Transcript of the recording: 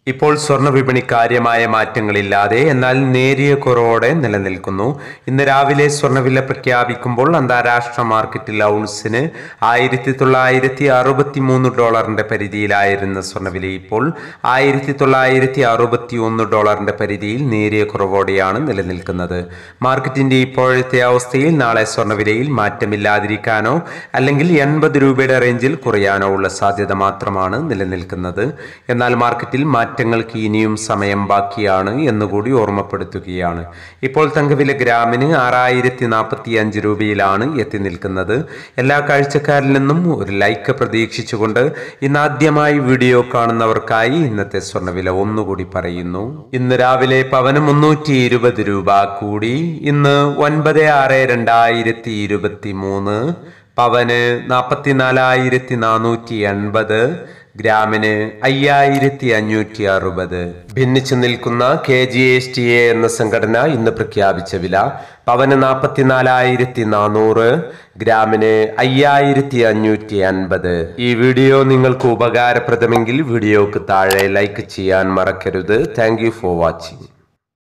ഇപ്പോൾ സ്വർണ്ണ വിപണി കാര്യമായ മാറ്റങ്ങളില്ലാതെ എന്നാൽ നേരിയ കുറവോടെ നിലനിൽക്കുന്നു ഇന്ന് രാവിലെ സ്വർണ്ണവില പ്രഖ്യാപിക്കുമ്പോൾ അന്താരാഷ്ട്ര മാർക്കറ്റിൽ ഔൺസിന് ആയിരത്തി തൊള്ളായിരത്തി അറുപത്തി മൂന്ന് ഡോളറിന്റെ പരിധിയിലായിരുന്ന സ്വർണ്ണവില ഇപ്പോൾ ആയിരത്തി തൊള്ളായിരത്തി അറുപത്തി ഒന്ന് ഡോളറിന്റെ പരിധിയിൽ നേരിയ കുറവോടെയാണ് നിലനിൽക്കുന്നത് മാർക്കറ്റിന്റെ ഇപ്പോഴത്തെ അവസ്ഥയിൽ നാളെ സ്വർണ്ണവിലയിൽ മാറ്റമില്ലാതിരിക്കാനോ അല്ലെങ്കിൽ എൺപത് രൂപയുടെ റേഞ്ചിൽ കുറയാനോ ഉള്ള സാധ്യത മാത്രമാണ് നിലനിൽക്കുന്നത് എന്നാൽ മാർക്കറ്റിൽ മാറ്റങ്ങൾക്ക് ഇനിയും സമയം ബാക്കിയാണ് എന്നുകൂടി ഓർമ്മപ്പെടുത്തുകയാണ് ഇപ്പോൾ തങ്കവില ഗ്രാമിന് ആറായിരത്തി നാൽപ്പത്തി അഞ്ച് രൂപയിലാണ് എത്തി നിൽക്കുന്നത് എല്ലാ കാഴ്ചക്കാരിൽ നിന്നും ഒരു ലൈക്ക് പ്രതീക്ഷിച്ചുകൊണ്ട് ഇന്ന് ആദ്യമായി വീഡിയോ കാണുന്നവർക്കായി ഇന്നത്തെ സ്വർണ്ണവില ഒന്നുകൂടി പറയുന്നു ഇന്ന് രാവിലെ പവന് മുന്നൂറ്റി ഇരുപത് രൂപ കൂടി ഇന്ന് ഒൻപത് ആറ് രണ്ടായിരത്തി ഇരുപത്തി മൂന്ന് പവന് നാൽപ്പത്തിനാലായിരത്തി നാനൂറ്റി എൺപത് ഗ്രാമിന് അയ്യായിരത്തി അഞ്ഞൂറ്റി അറുപത് ഭിന്നിച്ചു നിൽക്കുന്ന K G S T A എന്ന സംഘടന ഇന്ന് പ്രഖ്യാപിച്ച വില പവന് നാൽപ്പത്തിനാലായിരത്തി നാനൂറ് ഗ്രാമിന് അയ്യായിരത്തി അഞ്ഞൂറ്റി അൻപത് ഈ വീഡിയോ നിങ്ങൾക്ക് ഉപകാരപ്രദമെങ്കിൽ വീഡിയോക്ക് താഴെ ലൈക്ക് ചെയ്യാൻ മറക്കരുത് താങ്ക് ഫോർ വാച്ചിങ്